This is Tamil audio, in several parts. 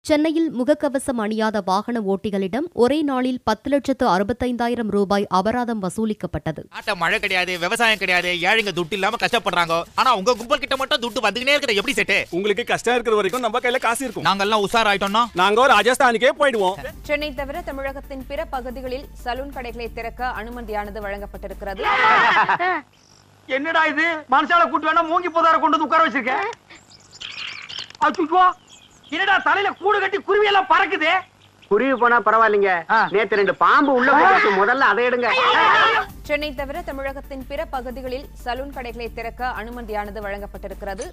சென்னையில் முகக்கவசம் அணியாத வாகன ஓட்டிகளிடம் ஒரே நாளில் பத்து லட்சத்து அறுபத்தைந்தாயிரம் ரூபாய் அபராதம் வசூலிக்கப்பட்டது நாட்ட மழை கிடையாது விவசாயம் கிடையாது ஏழைங்க துட்டு இல்லாம கஷ்டப்படுறாங்க ஆனா உங்க கும்பல் கிட்ட மட்டும் துட்டு வந்துகினே இருக்கிற எப்படி செட்டு உங்களுக்கு கஷ்டம் இருக்கிற வரைக்கும் நம்ம கையில காசு இருக்கும் நாங்கெல்லாம் உஷார் ஆயிட்டோம்னா நாங்க ராஜஸ்தானுக்கே போயிடுவோம் சென்னை தவிர தமிழகத்தின் பிற பகுதிகளில் சலூன் கடைகளை திறக்க அனுமதியானது வழங்கப்பட்டிருக்கிறது என்னடா இது மனுஷால கூட்டு வேணா மூங்கி போதார கொண்டு வந்து உட்கார வச்சிருக்க அச்சுச்சோ என்னடா தலையில கூடு கட்டி குருவி எல்லாம் பறக்குது குருவி போனா பரவாயில்லைங்க நேத்து ரெண்டு பாம்பு உள்ள போட்டு முதல்ல அதை எடுங்க சென்னை தவிர தமிழகத்தின் பிற பகுதிகளில் சலூன் கடைகளை திறக்க அனுமதியானது வழங்கப்பட்டிருக்கிறது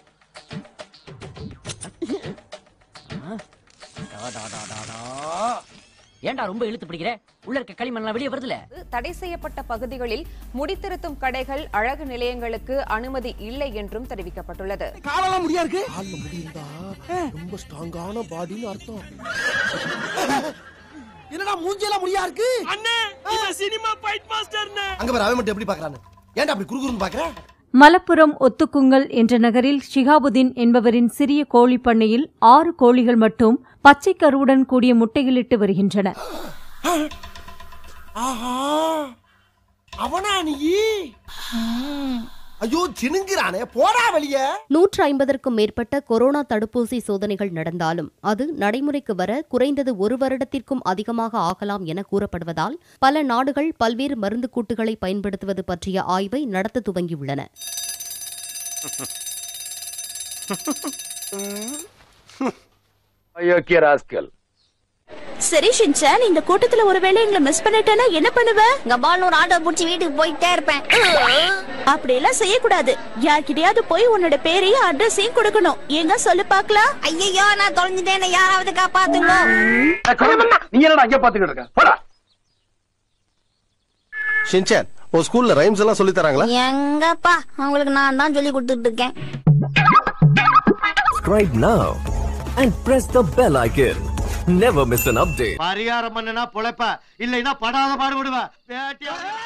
ஏன்டா ரொம்ப இழுத்து பிடிக்கிற உள்ள இருக்க களிமண்லாம் வெளியே வருதுல தடை செய்யப்பட்ட பகுதிகளில் முடித்திருத்தும் கடைகள் அழகு நிலையங்களுக்கு அனுமதி இல்லை என்றும் தெரிவிக்கப்பட்டுள்ளது காலெல்லாம் முடியா இருக்கு கால்ல முடியுதா ரொம்ப ஸ்ட்ராங்கான பாடின்னு அர்த்தம் என்னடா மூஞ்சியெல்லாம் முடியா இருக்கு அண்ணே இந்த சினிமா ஃபைட் மாஸ்டர்னே அங்க பாரு அவன் மட்டும் எப்படி பாக்குறான்னு ஏன்டா அப்படி குறுகுறுன்னு பாக்குற மலப்புரம் ஒத்துக்குங்கல் என்ற நகரில் ஷிகாபுதீன் என்பவரின் சிறிய கோழி பண்ணையில் ஆறு கோழிகள் மட்டும் பச்சை கருவுடன் கூடிய முட்டைகளிட்டு வருகின்றன ஆஹா அவனா நீ ஐயோ சினுங்கிறானே போடா வெளிய நூற்று ஐம்பதற்கும் மேற்பட்ட கொரோனா தடுப்பூசி சோதனைகள் நடந்தாலும் அது நடைமுறைக்கு வர குறைந்தது ஒரு வருடத்திற்கும் அதிகமாக ஆகலாம் என கூறப்படுவதால் பல நாடுகள் பல்வேறு மருந்து கூட்டுகளை பயன்படுத்துவது பற்றிய ஆய்வை நடத்த துவங்கியுள்ளன அயோக்கிய ராஸ்கல் சரி ஷின்சான் இந்த கூட்டத்துல ஒருவேளை எங்களை மிஸ் பண்ணிட்டேன்னா என்ன பண்ணுவ கபால் ஒரு ஆட்டோ புடிச்சு வீட்டுக்கு போயிட்டே இருப்பேன் அப்படி எல்லாம் செய்யக்கூடாது யார்கிட்டயாவது போய் உன்னோட பேரையும் அட்ரஸையும் கொடுக்கணும் எங்க சொல்லு பாக்கலாம் ஐயோ நான் தொலைஞ்சிட்டேன் யாராவது காப்பாத்துங்க நீ என்னடா அங்க பாத்துக்கிட்டு இருக்க போடா ஷின்சான் உன் ஸ்கூல்ல ரைம்ஸ் எல்லாம் சொல்லி தராங்களா எங்கப்பா அவங்களுக்கு நான் தான் சொல்லி கொடுத்துட்டு இருக்கேன் Subscribe now and press the bell icon. Never miss an update. பரிகாரம் பண்ணுனா பொழைப்ப இல்லைன்னா படாத பாடுபடுவ